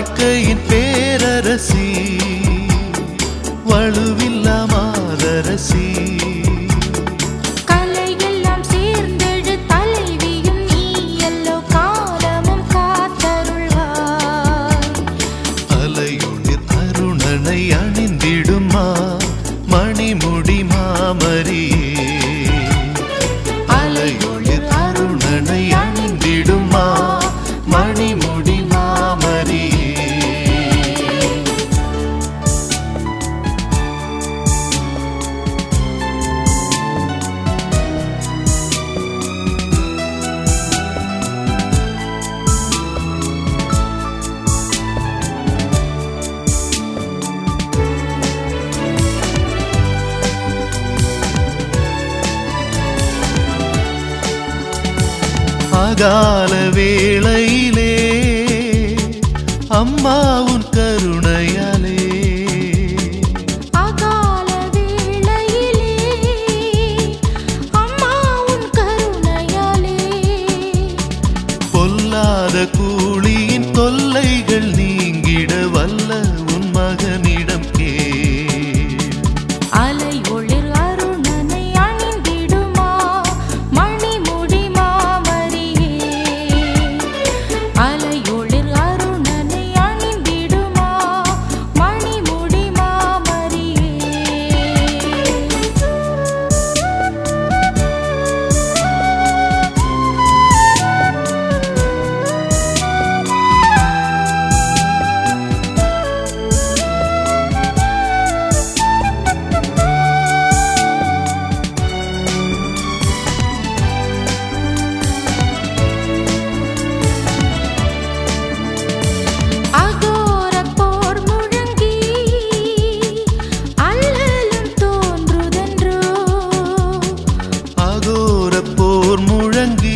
வாழ்க்கையின் பேரரசி வலுவில்லா மாதரசி கலையெல்லாம் சேர்ந்தெழு தலைவியும் நீ எல்லோ காலமும் காத்தருள்வாய் அலையொளிர் அருணனை அணிந்திடுமா மணிமுடி மாமரியே அலையொளிர் அருணனை அணிந்திடுமா மணிமுடி மாமரியே அகால வேளையிலே அம்மா உன் கருணையாலே அகால வேளையிலே அம்மா உன் கருணையாலே பொல்லாத கூலியின் தொல்லைகள் நீங்கிட வல்ல உன் மகனிடம் கே அலை ஒளிர் அருணனை அணிந்திடுமா மணிமுடி மாமரியே அலை ஒளிர் அருணனை அணிந்திடுமா மணிமுடி மாமரியே அகோர போர் முழங்கி அல்லலும் தோன்றுதென்றோ அகோர போர் முழங்கி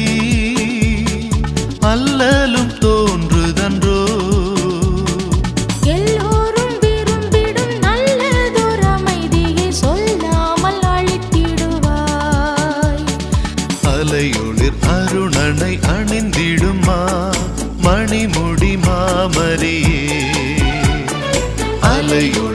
அல்லலும் தோன்றுதன்றோ எல்லோரும் விரும்பிடும் நல்லதொரு அமைதியை சொல்லாமல் அழித்திடுவாய் அலையொளிர் அருணனை அணிந்திடுமா மணிமுடி மாமரியே அலையொளிர்